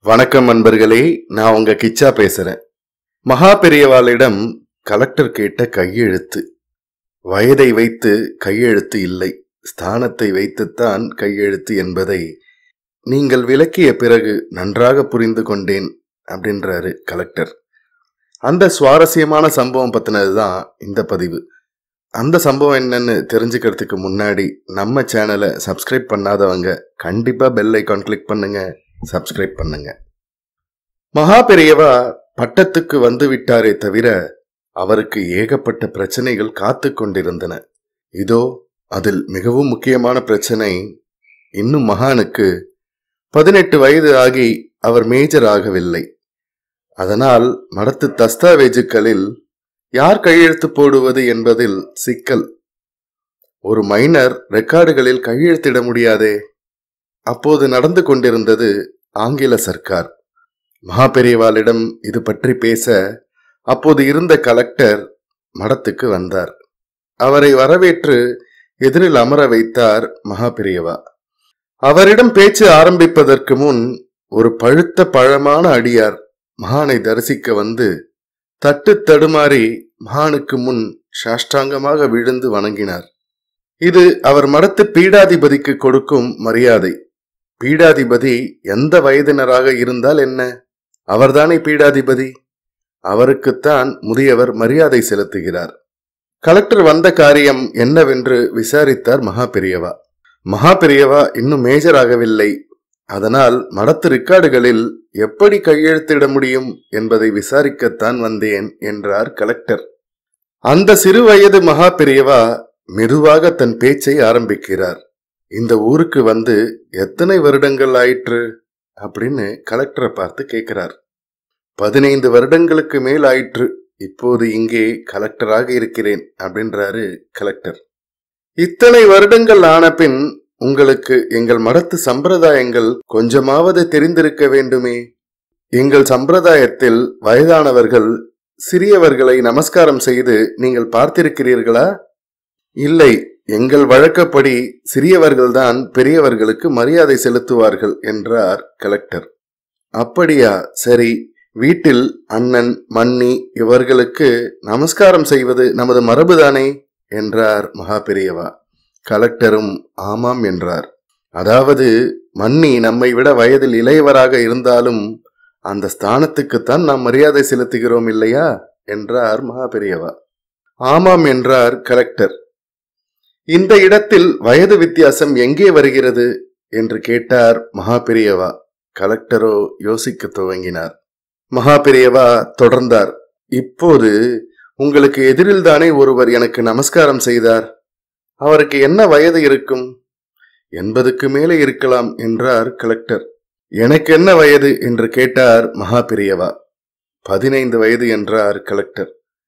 வணக்கம் நண்பர்களே நான் உங்க கிச்சா பேசுறேன் மகா பெரியவாளிடம் கலெக்டர் கேட்ட கையெழுத்து வயதை வைத்து கையெழுத்து இல்லை ஸ்தானத்தை வைத்துத்தான் கையெழுத்து என்பதை நீங்கள் விளக்கிய பிறகு நன்றாக புரிந்து கொண்டேன் அப்படின்றாரு கலெக்டர் அந்த சுவாரஸ்யமான சம்பவம் பத்தினது தான் இந்த பதிவு அந்த சம்பவம் என்னன்னு தெரிஞ்சுக்கிறதுக்கு முன்னாடி நம்ம சேனலை சப்ஸ்கிரைப் பண்ணாதவங்க கண்டிப்பா பெல் ஐக்கான் கிளிக் பண்ணுங்க சப்ஸ்கிரைப் பண்ணுங்க மகா பெரியவா பட்டத்துக்கு வந்து விட்டாரே தவிர அவருக்கு ஏகப்பட்ட பிரச்சனைகள் காத்து கொண்டிருந்தன இதோ அதில் மிகவும் முக்கியமான பிரச்சனை இன்னும் மகானுக்கு பதினெட்டு வயது ஆகி அவர் மேஜர் ஆகவில்லை அதனால் மடத்து தஸ்தாவேஜுக்களில் யார் கையெழுத்து போடுவது என்பதில் சிக்கல் ஒரு மைனர் ரெக்கார்டுகளில் கையெழுத்திட முடியாதே அப்போது நடந்து கொண்டிருந்தது ஆங்கில சர்க்கார் மகாபெரியவாளிடம் இது பற்றி பேச அப்போது இருந்த கலெக்டர் மடத்துக்கு வந்தார் அவரை வரவேற்று எதிரில் அமர வைத்தார் மகாபெரியவா அவரிடம் பேச்சு ஆரம்பிப்பதற்கு முன் ஒரு பழுத்த பழமான அடியார் மகானை தரிசிக்க வந்து தட்டு தடுமாறி மகானுக்கு முன் சாஷ்டாங்கமாக விழுந்து வணங்கினார் இது அவர் மடத்து பீடாதிபதிக்கு கொடுக்கும் மரியாதை பீடாதிபதி எந்த வயதினராக இருந்தால் என்ன அவர்தானே பீடாதிபதி அவருக்குத்தான் முதியவர் மரியாதை செலுத்துகிறார் கலெக்டர் வந்த காரியம் என்னவென்று விசாரித்தார் மகா பெரியவா மகா பெரியவா இன்னும் மேஜர் ஆகவில்லை அதனால் மடத்து ரெக்கார்டுகளில் எப்படி கையெழுத்திட முடியும் என்பதை விசாரிக்கத்தான் வந்தேன் என்றார் கலெக்டர் அந்த சிறு வயது மகா பெரியவா மெதுவாக தன் பேச்சை ஆரம்பிக்கிறார் இந்த ஊருக்கு வந்து எத்தனை வருடங்கள் ஆயிற்று அப்படின்னு கலெக்டரை பார்த்து கேட்கிறார் பதினைந்து வருடங்களுக்கு மேல் ஆயிற்று இப்போது இங்கே கலெக்டராக இருக்கிறேன் அப்படின்றாரு கலெக்டர் இத்தனை வருடங்கள் ஆன பின் உங்களுக்கு எங்கள் மடத்து சம்பிரதாயங்கள் கொஞ்சமாவது தெரிந்திருக்க வேண்டுமே எங்கள் சம்பிரதாயத்தில் வயதானவர்கள் சிறியவர்களை நமஸ்காரம் செய்து நீங்கள் பார்த்திருக்கிறீர்களா இல்லை எங்கள் வழக்கப்படி சிறியவர்கள்தான் பெரியவர்களுக்கு மரியாதை செலுத்துவார்கள் என்றார் கலெக்டர் அப்படியா சரி வீட்டில் அண்ணன் மன்னி இவர்களுக்கு நமஸ்காரம் செய்வது நமது மரபுதானே என்றார் மகா பெரியவா கலெக்டரும் ஆமாம் என்றார் அதாவது மன்னி நம்மை விட வயதில் இளையவராக இருந்தாலும் அந்த ஸ்தானத்துக்குத்தான் நாம் மரியாதை செலுத்துகிறோம் இல்லையா என்றார் மகா பெரியவா ஆமாம் என்றார் கலெக்டர் இந்த இடத்தில் வயது வித்தியாசம் எங்கே வருகிறது என்று கேட்டார் மகா பெரியவா கலெக்டரோ யோசிக்க துவங்கினார் மகா பெரியவா தொடர்ந்தார் இப்போது உங்களுக்கு எதிரில் தானே ஒருவர் எனக்கு நமஸ்காரம் செய்தார் அவருக்கு என்ன வயது இருக்கும் எண்பதுக்கு மேலே இருக்கலாம் என்றார் கலெக்டர் எனக்கு என்ன வயது என்று கேட்டார் மகா பெரியவா பதினைந்து வயது என்றார் கலெக்டர்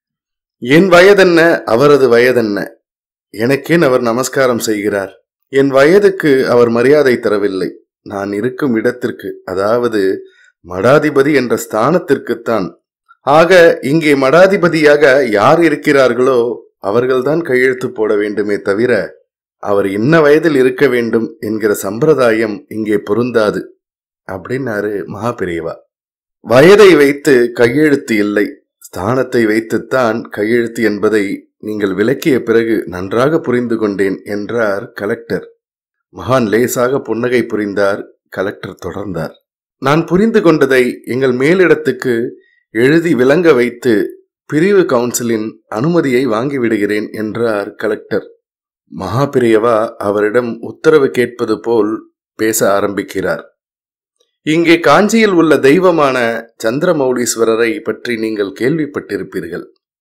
என் வயதென்ன அவரது வயதென்ன எனக்கேன் அவர் நமஸ்காரம் செய்கிறார் என் வயதுக்கு அவர் மரியாதை தரவில்லை நான் இருக்கும் இடத்திற்கு அதாவது மடாதிபதி என்ற ஸ்தானத்திற்குத்தான் ஆக இங்கே மடாதிபதியாக யார் இருக்கிறார்களோ அவர்கள்தான் கையெழுத்து போட வேண்டுமே தவிர அவர் என்ன வயதில் இருக்க வேண்டும் என்கிற சம்பிரதாயம் இங்கே பொருந்தாது அப்படின்னாரு மகா பெரியவா வயதை வைத்து கையெழுத்து இல்லை ஸ்தானத்தை வைத்துத்தான் கையெழுத்து என்பதை நீங்கள் விளக்கிய பிறகு நன்றாக புரிந்து கொண்டேன் என்றார் கலெக்டர் மகான் லேசாக புன்னகை புரிந்தார் கலெக்டர் தொடர்ந்தார் நான் புரிந்து கொண்டதை எங்கள் மேலிடத்துக்கு எழுதி விளங்க வைத்து பிரிவு கவுன்சிலின் அனுமதியை வாங்கிவிடுகிறேன் என்றார் கலெக்டர் மகா பெரியவா அவரிடம் உத்தரவு கேட்பது போல் பேச ஆரம்பிக்கிறார் இங்கே காஞ்சியில் உள்ள தெய்வமான சந்திரமௌலீஸ்வரரை பற்றி நீங்கள் கேள்விப்பட்டிருப்பீர்கள்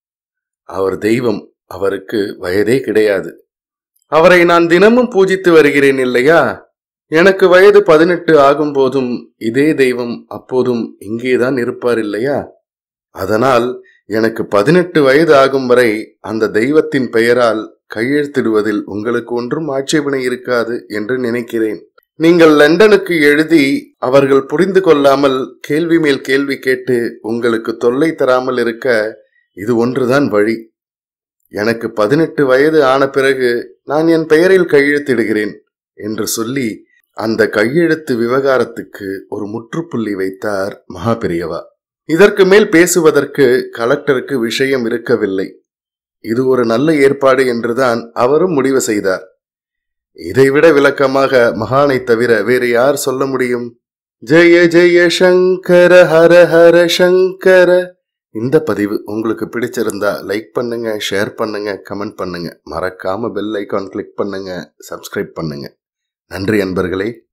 அவர் தெய்வம் அவருக்கு வயதே கிடையாது அவரை நான் தினமும் பூஜித்து வருகிறேன் இல்லையா எனக்கு வயது பதினெட்டு ஆகும் போதும் இதே தெய்வம் அப்போதும் இங்கேதான் இருப்பார் இல்லையா அதனால் எனக்கு பதினெட்டு வயது ஆகும் வரை அந்த தெய்வத்தின் பெயரால் கையெழுத்திடுவதில் உங்களுக்கு ஒன்றும் ஆட்சேபனை இருக்காது என்று நினைக்கிறேன் நீங்கள் லண்டனுக்கு எழுதி அவர்கள் புரிந்து கொள்ளாமல் கேள்வி மேல் கேள்வி கேட்டு உங்களுக்கு தொல்லை தராமல் இருக்க இது ஒன்றுதான் வழி எனக்கு பதினெட்டு வயது ஆன பிறகு நான் என் பெயரில் கையெழுத்திடுகிறேன் என்று சொல்லி அந்த கையெழுத்து விவகாரத்துக்கு ஒரு முற்றுப்புள்ளி வைத்தார் மகா பெரியவா இதற்கு மேல் பேசுவதற்கு கலெக்டருக்கு விஷயம் இருக்கவில்லை இது ஒரு நல்ல ஏற்பாடு என்றுதான் அவரும் முடிவு செய்தார் இதைவிட விளக்கமாக மகானை தவிர வேறு யார் சொல்ல முடியும் ஜெய ஜெய சங்கர ஹர ஹர சங்கர இந்த பதிவு உங்களுக்கு பிடிச்சிருந்தா லைக் பண்ணுங்க ஷேர் பண்ணுங்க கமெண்ட் பண்ணுங்க மறக்காம பெல் ஐகான் கிளிக் பண்ணுங்க சப்ஸ்கிரைப் பண்ணுங்க நன்றி அன்பர்களே